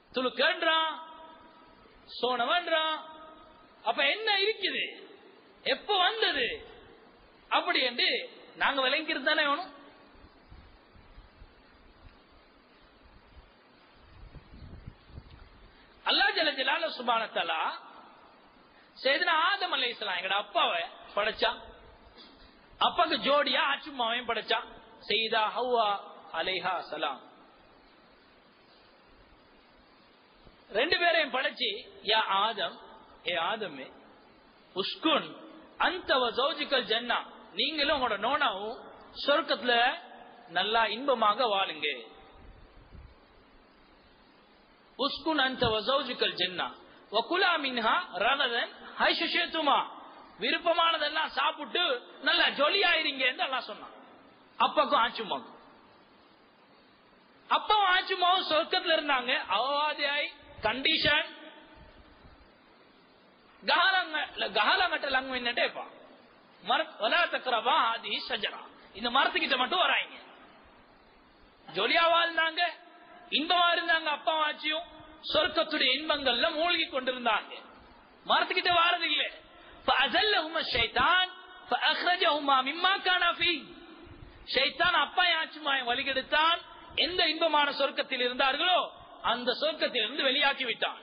துளுக்கன்றான் சோனவன்றான் அப்ப என்ன இருக்குது எப்ப வந்தது அப்படி என்று நாங்க விளங்கிக்கிறது தானே வேணும் அல்லா ஜல ஜலால சுபானத்தலா செய்தனா ஆதம் அலை இஸ்லாம் எங்கட அப்பாவை படைச்சான் அப்பாக்கு ஜோடியா ஆச்சுமாவையும் படைச்சான் செய்தா ஹவ்வா அலைஹா சலாம் ரெண்டு பேரையும் படைச்சு யா ஆதம் ஏ ஆதமே உஸ்குன் அந்த ஜௌஜிக்கல் ஜன்னா நீங்களும் உங்களோட நோனாவும் சொர்க்கத்துல நல்லா இன்பமாக வாழுங்க உஸ்குன் அந்த வசௌஜுக்கல் ஜன்னா வகுலா மின்ஹா ரகதன் ஹைஷேத்துமா விருப்பமானதெல்லாம் சாப்பிட்டு நல்லா ஜொலியாயிருங்க என்று எல்லாம் சொன்னான் அப்பாக்கும் ஆச்சுமாக்கும் அப்பாவும் ஆச்சுமாவும் சொர்க்கத்துல இருந்தாங்க அவவாதியாய் கண்டிஷன் கஹலங்கட்ட லங்கு என்னட்டேப்பா மர வலா தக்கரவா ஆதி சஜரா இந்த மரத்துக்கிட்ட மட்டும் வராங்க ஜொலியா வாழ்ந்தாங்க இன்பமா இருந்தாங்க அப்பா ஆச்சியும் சொர்க்கத்துடைய இன்பங்கள்ல மூழ்கி கொண்டிருந்தாங்க மரத்துக்கிட்ட வாரது இல்ல فأزلهما الشيطان فأخرجهما مما كان فيه ஷைத்தான் அப்பா ஆச்சுமாய் வழிகெடுத்தான் எந்த இன்பமான சொர்க்கத்தில் இருந்தார்களோ அந்த சொர்க்கத்தில் இருந்து வெளியாக்கி விட்டான்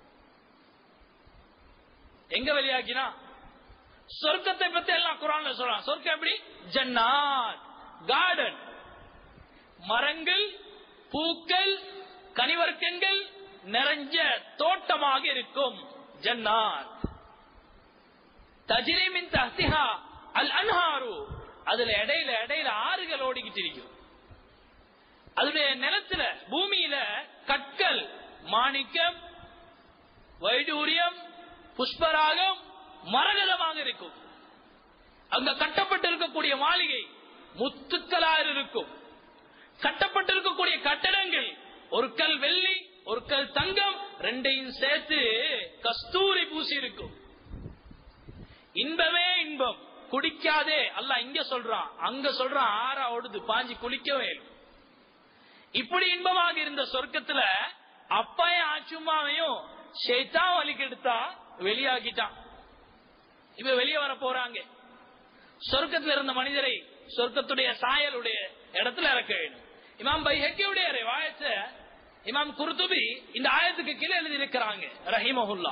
எங்க வெளியாக்கினா சொர்க்கத்தை பத்தி எல்லாம் குரான்ல சொல்றான் சொர்க்கம் எப்படி ஜன்னாத் கார்டன் மரங்கள் பூக்கள் கனிவர்க்கங்கள் நிறைஞ்ச தோட்டமாக இருக்கும் ஜன்னாத் தஜிரிமின் தஹ்திஹா அல் அன்ஹாரு அதுல இடையில இடையில ஆறுகள் ஓடிக்கிட்டு இருக்கும் அதனுடைய நிலத்துல பூமியில கற்கள் மாணிக்கம் வைடூரியம் புஷ்பராகம் மரகதமாக இருக்கும் அங்க கட்டப்பட்டிருக்கக்கூடிய மாளிகை முத்துக்களாக இருக்கும் கட்டப்பட்டிருக்கக்கூடிய கட்டடங்கள் ஒரு கல் வெள்ளி ஒரு கல் தங்கம் ரெண்டையும் சேர்த்து கஸ்தூரி பூசி இருக்கும் இன்பமே இன்பம் குடிக்காதே அல்ல இங்க சொல்றான் அங்க சொல்றான் ஆறா ஓடுது பாஞ்சி குளிக்கவே இல்லை. இப்படி இன்பமாக இருந்த சொர்க்கத்துல அப்பாயும் ஆச்சுமாவையும் ஷேத்தான் வலிக்கெடுத்தா வெளியாகிட்டான் இப்ப வெளியே வர போறாங்க சொர்க்கத்துல இருந்த மனிதரை சொர்க்கத்துடைய சாயலுடைய இடத்துல இறக்க வேண்டும் இமாம் பைஹக்கியுடைய வாயத்தை இமாம் குருத்துபி இந்த ஆயத்துக்கு கீழே எழுதி இருக்கிறாங்க ரஹிமஹுல்லா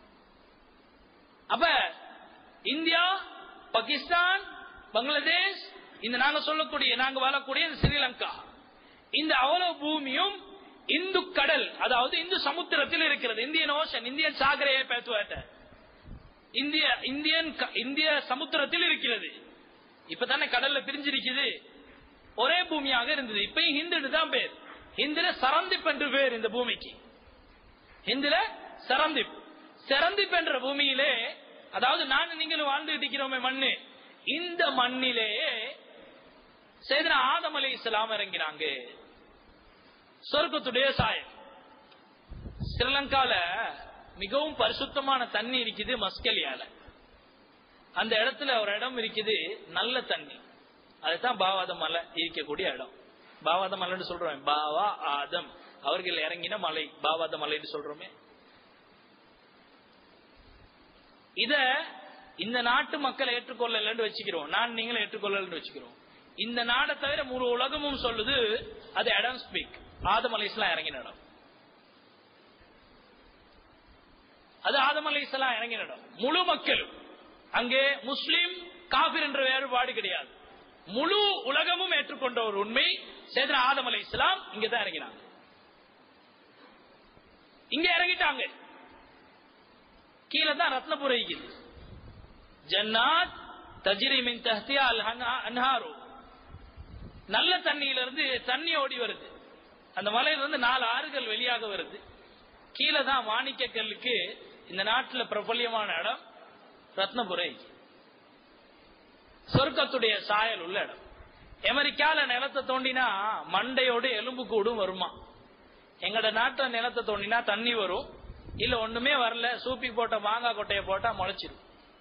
அப்ப இந்தியா பாகிஸ்தான் பங்களாதேஷ் இந்த நாங்க சொல்லக்கூடிய நாங்க வாழக்கூடிய இந்த ஸ்ரீலங்கா இந்த அவ்வளவு பூமியும் இந்து கடல் அதாவது இந்து சமுத்திரத்தில் இருக்கிறது இந்தியன் ஓஷன் இந்தியன் சாகரையை பேசுவாட்ட இந்திய இந்தியன் க- இந்திய சமுத்திரத்தில் இருக்கிறது இப்பதானே கடல்ல பிரிஞ்சிருக்குது ஒரே பூமியாக இருந்தது இப்பயும் ஹிந்துன்னு தான் பேர் ஹிந்துல சரந்திப் என்று பேர் இந்த பூமிக்கு ஹிந்துல சரந்திப் சரந்திப் என்ற பூமியிலே அதாவது நான் நீங்களும் வாழ்ந்துட்டு இருக்கிறோமே மண்ணு இந்த மண்ணிலே சேதன ஆதம் அலை இஸ்லாம் இறங்கினாங்க சொர்க்கத்துடைய சாயம் ஸ்ரீலங்கால மிகவும் பரிசுத்தமான தண்ணி இருக்குது மஸ்கலியால அந்த இடத்துல ஒரு இடம் இருக்குது நல்ல தண்ணி அதுதான் பாவாத மலை இருக்கக்கூடிய இடம் பாவாத மலைன்னு சொல்றோம் பாவா ஆதம் அவர்கள் இறங்கின மலை பாவாத மலைன்னு சொல்றோமே இத இந்த நாட்டு மக்களை ஏற்றுக்கொள்ளலன்னு வச்சுக்கிறோம் நான் நீங்களும் ஏற்றுக்கொள்ளலன்னு வச்சுக்கிறோம் இந்த நாடை தவிர முழு உலகமும் சொல்லுது அது இடம் ஸ்பீக் ஆதம் அலைஸ்லாம் இறங்கின இடம் அது ஆதம் அலைஸ்லாம் இறங்கின இடம் முழு மக்களும் அங்கே முஸ்லிம் காபிர் என்ற வேறுபாடு கிடையாது முழு உலகமும் ஏற்றுக்கொண்ட ஒரு உண்மை சேதன ஆதம் அலை இஸ்லாம் இங்கதான் இறங்கினாங்க இங்க இறங்கிட்டாங்க கீழே தான் ரத்னபுரம் இருக்குது ஜன்னாத் தஜ்ரி மின் தஹ்தியா அல் ஹனா- அன்ஹாரு நல்ல தண்ணியில இருந்து தண்ணி ஓடி வருது அந்த மலையில இருந்து நாலு ஆறுகள் வெளியாக வருது கீழே தான் மாணிக்க கல்லுக்கு இந்த நாட்டுல பிரபல்யமான இடம் ரத்னபுரை சொர்க்கத்துடைய சாயல் உள்ள இடம் அமெரிக்கால நிலத்தை தோண்டினா மண்டையோடு எலும்பு கூடும் வருமா எங்கட நாட்டுல நிலத்தை தோண்டினா தண்ணி வரும் இல்ல ஒண்ணுமே வரல சூப்பி போட்ட மாங்காய் கொட்டைய போட்டா முளைச்சிடும்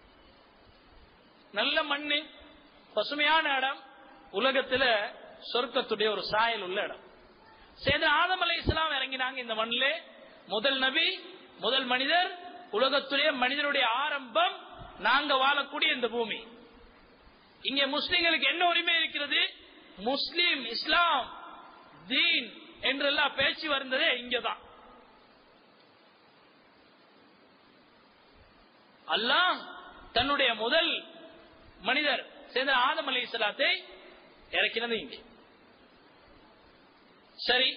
நல்ல மண்ணு பசுமையான இடம் உலகத்துல சொர்க்கத்துடைய ஒரு சாயல் உள்ள இடம் சேத ஆதம் அலை இஸ்லாம் இறங்கினாங்க இந்த மண்ணிலே முதல் நபி முதல் மனிதர் உலகத்துடைய மனிதனுடைய ஆரம்பம் நாங்க வாழக்கூடிய இந்த பூமி இங்க முஸ்லிம்களுக்கு என்ன உரிமை இருக்கிறது முஸ்லிம் இஸ்லாம் தீன் என்றெல்லாம் பேச்சு வருந்ததே இங்கதான் அல்லாஹ் தன்னுடைய முதல் மனிதர் சேர்ந்த ஆதம் அலி இஸ்லாத்தை இறக்கினது இங்கே சரி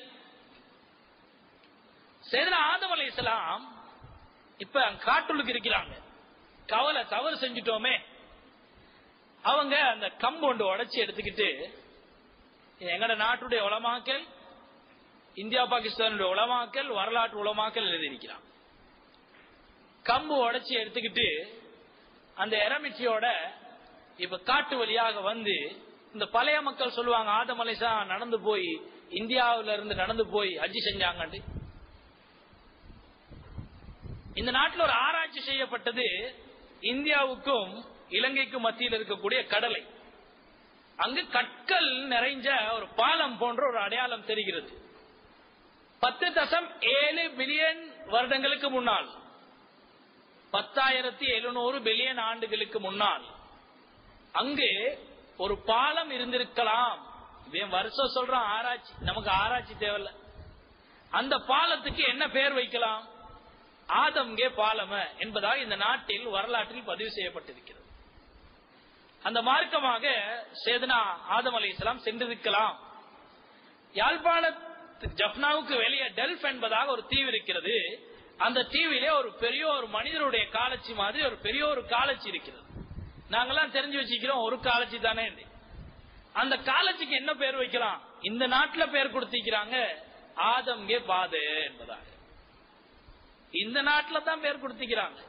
சேதன ஆதம் அலி இஸ்லாம் இப்ப காட்டுள்ளுக்கு இருக்கிறாங்க கவலை தவறு செஞ்சுட்டோமே அவங்க அந்த கம்பு ஒன்று உடைச்சி எடுத்துக்கிட்டு இது எங்கட நாட்டுடைய உலமாக்கல் இந்தியா பாகிஸ்தானுடைய உலமாக்கல் வரலாற்று உலமாக்கல் எழுதியிருக்கிறான் கம்பு உடைச்சி எடுத்துக்கிட்டு அந்த எரமிச்சியோட இப்ப காட்டு வழியாக வந்து இந்த பழைய மக்கள் சொல்லுவாங்க ஆதமலைசா நடந்து போய் இந்தியாவில இருந்து நடந்து போய் ஹஜ்ஜி செஞ்சாங்கன்னு இந்த நாட்டில் ஒரு ஆராய்ச்சி செய்யப்பட்டது இந்தியாவுக்கும் இலங்கைக்கும் மத்தியில் இருக்கக்கூடிய கடலை அங்கு கற்கள் நிறைஞ்ச ஒரு பாலம் போன்ற ஒரு அடையாளம் தெரிகிறது பத்து தசம் ஏழு பில்லியன் வருடங்களுக்கு முன்னால் பத்தாயிரத்தி எழுநூறு பில்லியன் ஆண்டுகளுக்கு முன்னால் அங்கு ஒரு பாலம் இருந்திருக்கலாம் இவன் வருஷம் சொல்றான் ஆராய்ச்சி நமக்கு ஆராய்ச்சி தேவையில்ல அந்த பாலத்துக்கு என்ன பெயர் வைக்கலாம் ஆதம்கே பாலம என்பதாக இந்த நாட்டில் வரலாற்றில் பதிவு செய்யப்பட்டிருக்கிறது அந்த மார்க்கமாக சேதனா ஆதம் அலி இஸ்லாம் சென்றிருக்கலாம் யாழ்ப்பாண ஜப்னாவுக்கு வெளியே டெல்ஃப் என்பதாக ஒரு தீவு இருக்கிறது அந்த தீவிலே ஒரு பெரிய ஒரு மனிதருடைய காலச்சி மாதிரி ஒரு பெரிய ஒரு காலச்சி இருக்கிறது நாங்கெல்லாம் தெரிஞ்சு வச்சுக்கிறோம் ஒரு காலச்சி தானே அந்த காலச்சிக்கு என்ன பேர் வைக்கலாம் இந்த நாட்டுல பேர் கொடுத்திருக்கிறாங்க ஆதம்கே பாது என்பதாக இந்த நாட்டுல தான் பேர் கொடுத்திக்கிறாங்க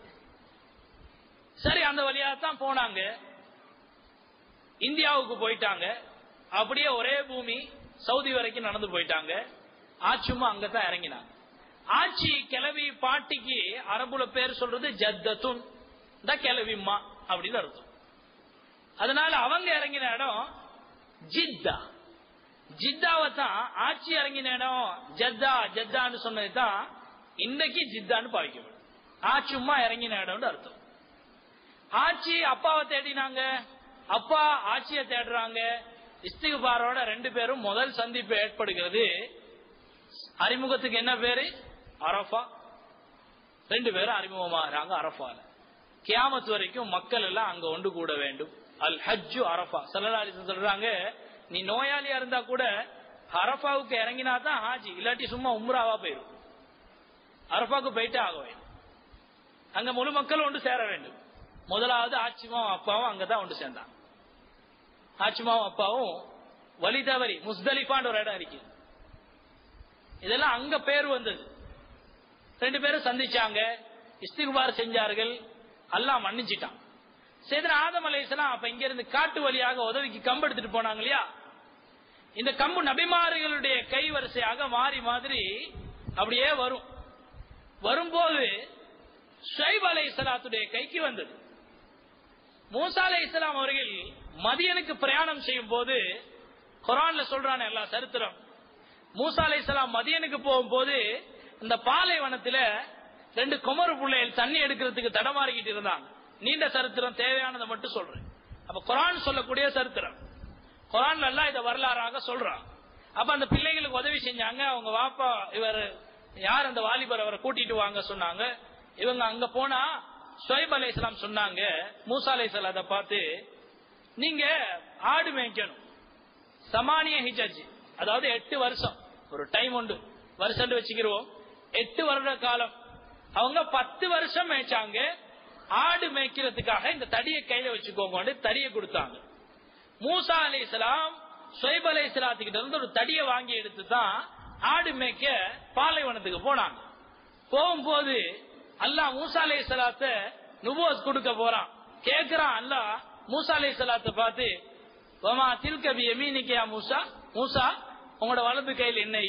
சரி அந்த வழியா தான் போனாங்க இந்தியாவுக்கு போயிட்டாங்க அப்படியே ஒரே பூமி சவுதி வரைக்கும் நடந்து போயிட்டாங்க ஆச்சுமா அங்கதான் இறங்கினாங்க ஆட்சி கிளவி பாட்டிக்கு அரபுல பேர் சொல்றது ஜத்தத்துன் இந்த கிளவிம்மா அப்படின்னு அர்த்தம் அதனால அவங்க இறங்கின இடம் ஜித்தா ஜித்தாவை தான் ஆட்சி இறங்கின இடம் ஜத்தா ஜத்தான்னு சொன்னது தான் இன்னைக்கு ஜித்தான்னு பாவிக்கப்படும் ஆச்சும்மா இறங்கின இடம்னு அர்த்தம் ஆட்சி அப்பாவை தேடினாங்க அப்பா ஆட்சியை தேடுறாங்க இஸ்திகுபாரோட ரெண்டு பேரும் முதல் சந்திப்பு ஏற்படுகிறது அறிமுகத்துக்கு என்ன பேரு அரஃபா ரெண்டு பேரும் அறிமுகமாகறாங்க அரஃபால கியாமத் வரைக்கும் மக்கள் எல்லாம் அங்க ஒன்று கூட வேண்டும் அல் ஹஜ்ஜு அரஃபா சல்லல்லாஹு சொல்றாங்க நீ நோயாளியா இருந்தா கூட அரஃபாவுக்கு இறங்கினா தான் ஹாஜி இல்லாட்டி சும்மா உம்ராவா போயிடும் அரஃபாவுக்கு போயிட்டே ஆக வேண்டும் அங்க முழு மக்கள் ஒன்று சேர வேண்டும் முதலாவது ஆச்சிமாவும் அப்பாவும் அங்கதான் ஒன்று சேர்ந்தாங்க ஆச்சிமாவும் அப்பாவும் வழி தவறி முஸ்தலிஃபான்ற ஒரு இடம் இருக்கு இதெல்லாம் அங்க பேர் வந்தது ரெண்டு பேரும் சந்திச்சாங்க இஸ்திகுபார் செஞ்சார்கள் அல்லாஹ் மன்னிச்சிட்டான் சேதன ஆதம் அலைசலாம் அப்ப இங்க இருந்து காட்டு வழியாக உதவிக்கு கம்பு எடுத்துட்டு போனாங்க இல்லையா இந்த கம்பு நபிமாறுகளுடைய கை வரிசையாக மாறி மாதிரி அப்படியே வரும் வரும்போது ஷைப் அலை இஸ்லாத்துடைய கைக்கு வந்தது மூசா அலை இஸ்லாம் அவர்கள் மதியனுக்கு பிரயாணம் செய்யும் போது குரான்ல சொல்றான எல்லா சரித்திரம் மூசா அலை இஸ்லாம் மதியனுக்கு போகும்போது இந்த பாலைவனத்துல ரெண்டு குமரு பிள்ளைகள் தண்ணி எடுக்கிறதுக்கு தடமாறிக்கிட்டு இருந்தாங்க நீண்ட சரித்திரம் தேவையானதை மட்டும் சொல்றேன் அப்ப குரான் சொல்லக்கூடிய சரித்திரம் குரான்ல எல்லாம் இதை வரலாறாக சொல்றான் அப்ப அந்த பிள்ளைகளுக்கு உதவி செஞ்சாங்க அவங்க வாப்பா இவர் யார் அந்த வாலிபர் அவரை கூட்டிட்டு வாங்க சொன்னாங்க இவங்க அங்க போனா ஷொயப் அலை இஸ்லாம் சொன்னாங்க மூசா அலை அதை பார்த்து நீங்க ஆடு மேய்க்கணும் சமானிய ஹிஜாஜ் அதாவது எட்டு வருஷம் ஒரு டைம் உண்டு வருஷம் வச்சுக்கிறோம் எட்டு வருட காலம் அவங்க பத்து வருஷம் மேய்ச்சாங்க ஆடு மேய்க்கிறதுக்காக இந்த தடியை கையில வச்சுக்கோங்க தடியை கொடுத்தாங்க மூசா அலை இஸ்லாம் சொய்ப் அலை இஸ்லாத்துக்கிட்ட இருந்து ஒரு தடியை வாங்கி எடுத்து தான் ஆடு மேய்க்க பாலைவனத்துக்கு போனாங்க போகும்போது அல்லாஹ் மூசா அலை இஸ்லாத்த நுபோஸ் கொடுக்க போறான் கேக்குறான் அல்லாஹ் மூசா அலை இஸ்லாத்தை பார்த்து வமா தில்கபி எமீனிக்கையா மூசா மூசா உங்களோட வலது கையில் என்ன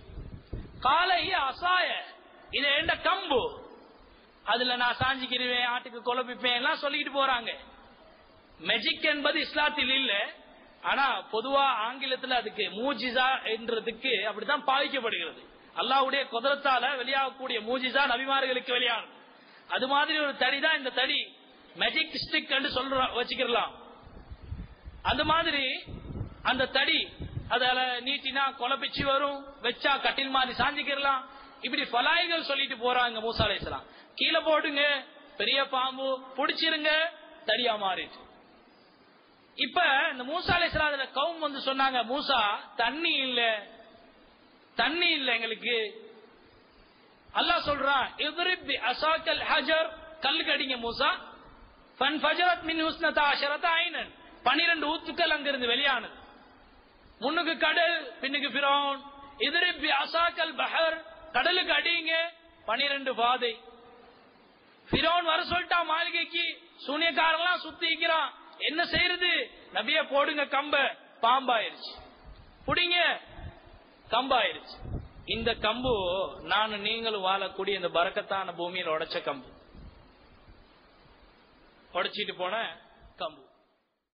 காலை அசாய இது எந்த கம்பு அதுல நான் சாஞ்சிக்கிருவேன் ஆட்டுக்கு குழப்பிப்பேன் எல்லாம் சொல்லிட்டு போறாங்க மெஜிக் என்பது இஸ்லாத்தில் இல்ல ஆனா பொதுவா ஆங்கிலத்துல அதுக்கு மூஜிசா என்றதுக்கு அப்படித்தான் பாதிக்கப்படுகிறது அல்லாஹ்வுடைய குதிரத்தால வெளியாகக்கூடிய மூஜிசா நபிமார்களுக்கு வெளியாகும் அது மாதிரி ஒரு தடி தான் இந்த தடி மேஜிக் ஸ்டிக் என்று சொல்ற வச்சுக்கலாம் அந்த மாதிரி அந்த தடி அதால நீட்டினா குழப்பிச்சு வரும் வச்சா கட்டில் மாதிரி சாஞ்சிக்கிறலாம் இப்படி பலாய்கள் சொல்லிட்டு போறாங்க மூசா அலைஹிஸ்ஸலாம் கீழே போடுங்க பெரிய பாம்பு புடிச்சிருங்க தடியா மாறிட்டு இப்ப இந்த மூசா அலைஹிஸ்ஸலாம் அதுல கவும் வந்து சொன்னாங்க மூசா தண்ணி இல்ல தண்ணி இல்ல எங்களுக்கு அல்லாஹ் சொல்றான் இத்ரிப் பி அசாக்கல் ஹஜர் கல்லுக்கு அடிங்க மூசா ஃபன் ஃபஜரத் மின் ஹுஸ்னதா அஷரத ஐனன் 12 ஊத்துக்கள் அங்கிருந்து வெளியானது முன்னுக்கு கடல் பின்னுக்கு பிரவுன் இதிரிப்பி அசாக்கல் பஹர் கடலுக்கு அடிங்க பனிரெண்டு பாதை பிரவுன் வர சொல்லிட்டா மாளிகைக்கு சூனியக்காரெல்லாம் சுத்திக்கிறான் என்ன செய்யறது நபிய போடுங்க கம்ப பாம்பாயிருச்சு புடிங்க கம்பாயிருச்சு இந்த கம்பு நான் நீங்களும் வாழக்கூடிய இந்த பறக்கத்தான பூமியில் உடைச்ச கம்பு உடைச்சிட்டு போன கம்பு